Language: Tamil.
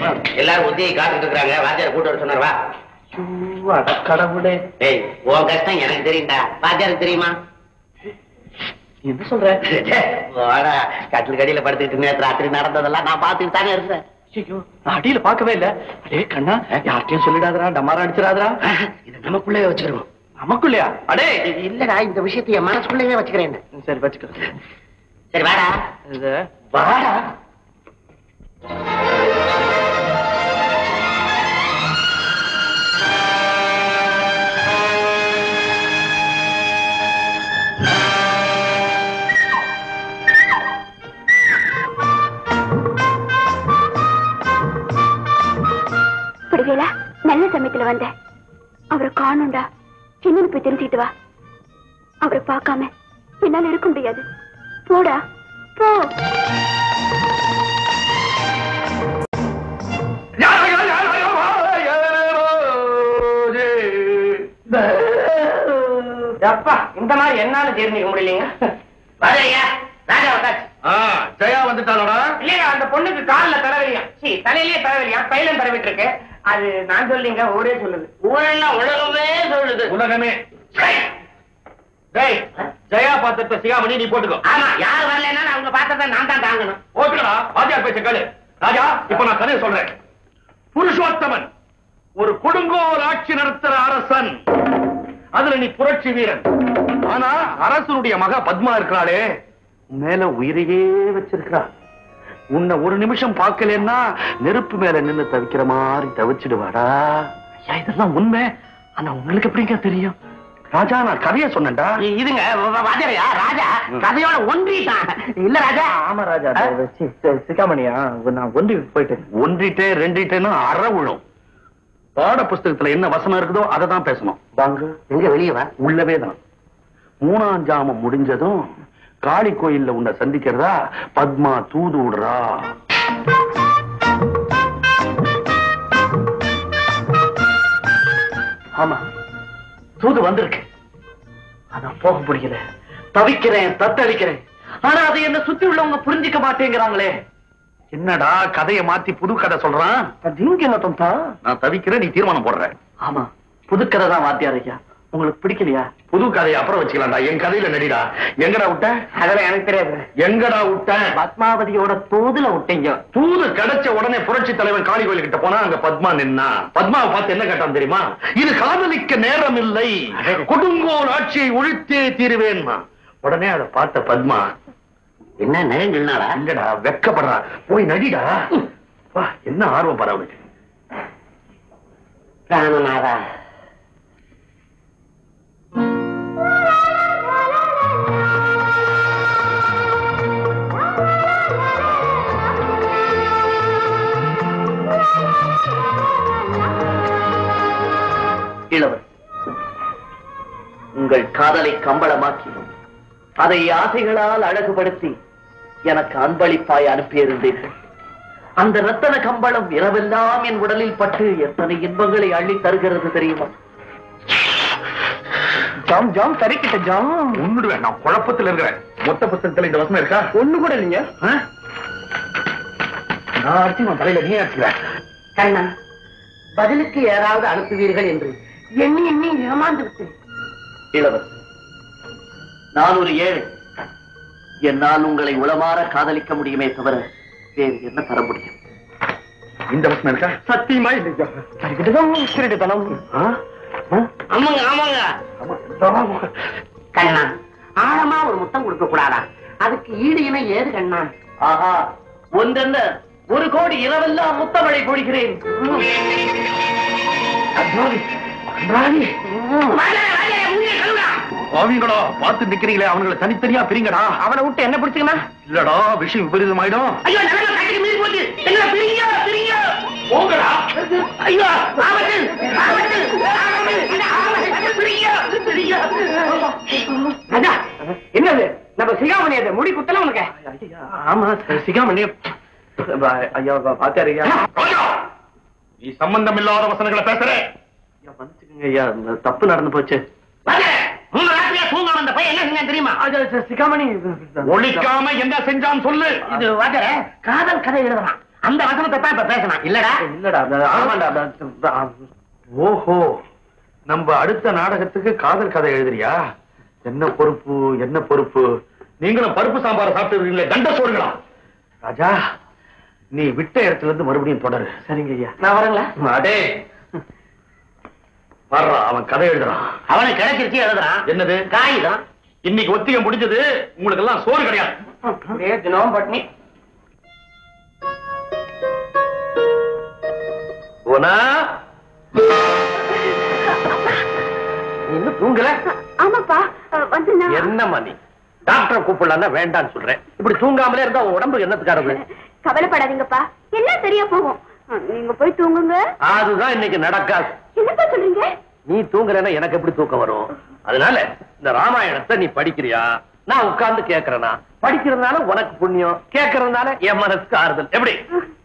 எல்லாரும் உத்தியை காத்துட்டு இருக்காங்க வாத்தியார் கூட்டு வர சொன்னார் வா அட கடவுளே ஏய் உன் கஷ்டம் எனக்கு தெரியும்டா வாத்தியாருக்கு தெரியுமா என்ன சொல்ற வாடா கட்டில் கடியில படுத்துக்கிட்டு நேற்று ராத்திரி நடந்ததெல்லாம் நான் பார்த்துட்டு தானே இருக்கிறேன் ஐயோ நான் அடியில பார்க்கவே இல்ல அடே கண்ணா யார்கிட்டயும் சொல்லிடாதடா டமாரா அடிச்சிடாதடா இது நமக்குள்ளே வச்சுக்கிறோம் நமக்குள்ளயா அடே இது இல்லடா இந்த விஷயத்தை என் மனசுக்குள்ளேயே வச்சுக்கிறேன் சரி வச்சுக்கோ சரி வாடா இது வாடா விடுவேலா நல்ல சமயத்துல வந்த அவரை காணும்டா என்னன்னு போய் தெரிஞ்சுக்கிட்டு வா அவரை பார்க்காம என்னால இருக்க முடியாது போடா போ அப்பா இந்த மாதிரி என்னால தெரிஞ்சுக்க முடியலீங்க வாடா ராஜா வந்தாச்சு ஜெயா வந்துட்டாளோடா இல்லையா அந்த பொண்ணுக்கு கால்ல தலைவலியா சி தலையிலேயே தலைவலியா தைலம் தடவிட்டு இருக்கு அது நான் சொல்லிங்க ஊரே சொல்லுது ஊரெல்லாம் உலகமே சொல்லுது உலகமே டேய் ஜெயா பாத்திரத்தை சிகாமணி நீ போட்டுக்கோ ஆமா யார் வரலன்னா அவங்க பார்த்ததை நான் தான் தாங்கணும் ஓகேடா வாத்தியார் பேச்ச கேளு ராஜா இப்ப நான் கதையை சொல்றேன் புருஷோத்தமன் ஒரு கொடுங்கோல் ஆட்சி நடத்துற அரசன் அதுல நீ புரட்சி வீரன் ஆனா அரசனுடைய மக பத்மா இருக்கிறாளே உன் மேல உயிரையே வச்சிருக்கிறா உன்னை ஒரு நிமிஷம் பார்க்கலன்னா நெருப்பு மேல நின்னு தவிக்கிற மாதிரி தவிச்சிடுவாடா ஐயா இதெல்லாம் உண்மை ஆனா உங்களுக்கு எப்படிங்க தெரியும் ராஜா நான் கதையை சொன்னேன்டா இதுங்க வாத்தியாரையா ராஜா கதையோட ஒன்றிட்டான் இல்ல ராஜா ஆமா ராஜா சிக்காமணியா நான் ஒன்றி போயிட்டேன் ஒன்றிட்டே ரெண்டிட்டேன்னு அற விழும் பாட புஸ்தகத்துல என்ன வசனம் இருக்குதோ அதை தான் பேசணும் வாங்க எங்க வெளியே வா உள்ளவே தான் மூணாம் ஜாமம் முடிஞ்சதும் காளி கோயில்ல உன்னை சந்திக்கிறதா பத்மா தூது விடுறா ஆமா தூது வந்திருக்கு ஆனா போக முடியல தவிக்கிறேன் தத்தளிக்கிறேன் ஆனா அதை என்ன சுத்தி உள்ளவங்க புரிஞ்சுக்க மாட்டேங்கிறாங்களே என்னடா கதையை மாத்தி புது கதை சொல்றான் நீங்க என்ன தந்தா நான் தவிக்கிறேன் நீ தீர்மானம் போடுற ஆமா புதுக்கதை தான் வாத்தியார் ஐயா உங்களுக்கு பிடிக்கலையா புது கதையை அப்புறம் வச்சுக்கலாம்டா என் கதையில நடிடா எங்கடா விட்ட அதெல்லாம் எனக்கு தெரியாது எங்கடா விட்ட பத்மாவதியோட தூதுல விட்டீங்க தூது கிடைச்ச உடனே புரட்சி தலைவன் காளி கோயில் கிட்ட போனா அங்க பத்மா நின்னா பத்மாவை பார்த்து என்ன கேட்டான் தெரியுமா இது காதலிக்க நேரம் இல்லை கொடுங்கோல் ஆட்சியை ஒழித்தே தீருவேன்மா உடனே அதை பார்த்த பத்மா என்ன நரங்கள்னாடா இல்லடா வெக்கப்படுறா போய் நடிடா வா என்ன ஆர்வம் பாரு அவனுக்கு பிராணநாதா இளவர் உங்கள் காதலை கம்பளமாக்கி அதை ஆசைகளால் அழகுபடுத்தி எனக்கு அன்பளிப்பாய் அனுப்பியிருந்தீர்கள் அந்த ரத்தன கம்பளம் இரவெல்லாம் என் உடலில் பட்டு எத்தனை இன்பங்களை அள்ளி தருகிறது தெரியுமா ஜாம் ஜாம் சரிக்கிட்ட ஜாம் உன்னுடுவேன் நான் குழப்பத்தில் இருக்கிறேன் மொத்த புத்தகத்துல இந்த வசனம் இருக்கா ஒண்ணு கூட இல்லைங்க ஆ? நான் அடிச்சு உன் தலையில நீ அடிச்சுவேன் கண்ணா பதிலுக்கு யாராவது அனுப்புவீர்கள் என்று எண்ணி எண்ணி ஏமாந்து விட்டேன் இளவர் நான் ஒரு ஏழை என்னால் உங்களை உளமாற காதலிக்க முடியுமே தவிர வேறு என்ன தர முடியும் இந்த வசனம் இருக்கா சத்தியமா இல்லையா திருட்டுத்தனம் ஆ? ஆ? ஆமாங்க ஆமாங்க ஆமா. கண்ணா ஆழமா ஒரு முத்தம் கொடுக்க கூடாதா அதுக்கு ஈடு இணை ஏது கண்ணா ஆஹா ஒன்றென்ன ஒரு கோடி இரவெல்லாம் முத்தமழை பொழிகிறேன் கன்றாவி, கன்றாவி. பாவிங்களா பார்த்து நிக்கிறீங்களே அவங்களை தனித்தனியா பிரிங்கடா அவனை விட்டு என்ன பிடிச்சுக்கனா இல்லடா விஷயம் விபரீதமாயிடும் ஐயோ நிலைமை கட்டிக்கு மீறி போச்சு என்ன பிரிங்க பிரிங்க போங்கடா ஐயோ ஆபத்து ஆபத்து ஆபத்து இந்த ஆபத்து பிரிங்க பிரிங்க ராஜா என்னது நம்ம சிகாமணி அது முடி குத்தல உனக்கு ஆமா சிகாமணி ஐயா பாத்தியாரு ஐயா ராஜா, நீ சம்பந்தம் இல்லாத வசனங்களை பேசுற ஐயா, மன்னிச்சுக்கங்க ஐயா இந்த தப்பு நடந்து போச்சு வாங்க மூணு ராத்திரியா தூங்காம அந்த பையன் என்ன செஞ்சான் தெரியுமா அது, சிகாமணி ஒழிக்காம என்ன செஞ்சான்னு சொல்லு இது வாத்தியார காதல் கதை எழுதலாம் அந்த வசனத்தை தான் இப்ப பேசணும் இல்லடா இல்லடா அது ஆமாண்டா அது- அது- ஓஹோ நம்ம அடுத்த நாடகத்துக்கு காதல் கதை எழுதுறியா என்ன பொறுப்பு என்ன பொறுப்பு நீங்களும் பருப்பு சாம்பார் சாப்பிட்டு கண்ட சோறுங்களா ராஜா நீ விட்ட இடத்துல இருந்து மறுபடியும் தொடரு சரிங்க ஐயா நான் வரங்களா அடே வர்றான் அவன் கதை எழுதுறான் அவனுக்கு கிடைச்சிருச்சு எழுதுறான் என்னது காகிதம் இன்னைக்கு ஒத்திகம் முடிஞ்சது உங்களுக்கு எல்லாம் சோறு கிடையாது அப்படியே தினம் பட்னி போனா இன்னும் தூங்கல ஆமாப்பா அஹ், வந்து நான் என்னம்மா நீ டாக்டரை கூப்பிடலாம் வேண்டாம்னு சொல்றேன் இப்படி தூங்காமலே இருந்தா உன் உடம்பு என்னத்துக்காரது கவலைப்படாதீங்கப்பா எல்லாம் சரியா போகும் அஹ், நீங்க போய் தூங்குங்க அதுதான் இன்னைக்கு நடக்காது என்னப்பா சொல்றீங்க நீ தூங்குறேன்னா எனக்கு எப்படி தூக்கம் வரும் அதனால இந்த ராமாயணத்தை நீ படிக்கிறியா நான் உட்கார்ந்து கேக்குறேனா படிக்கிறதுனால உனக்கு புண்ணியம் கேட்கறதுனால என் மனசுக்கு ஆறுதல் எப்படி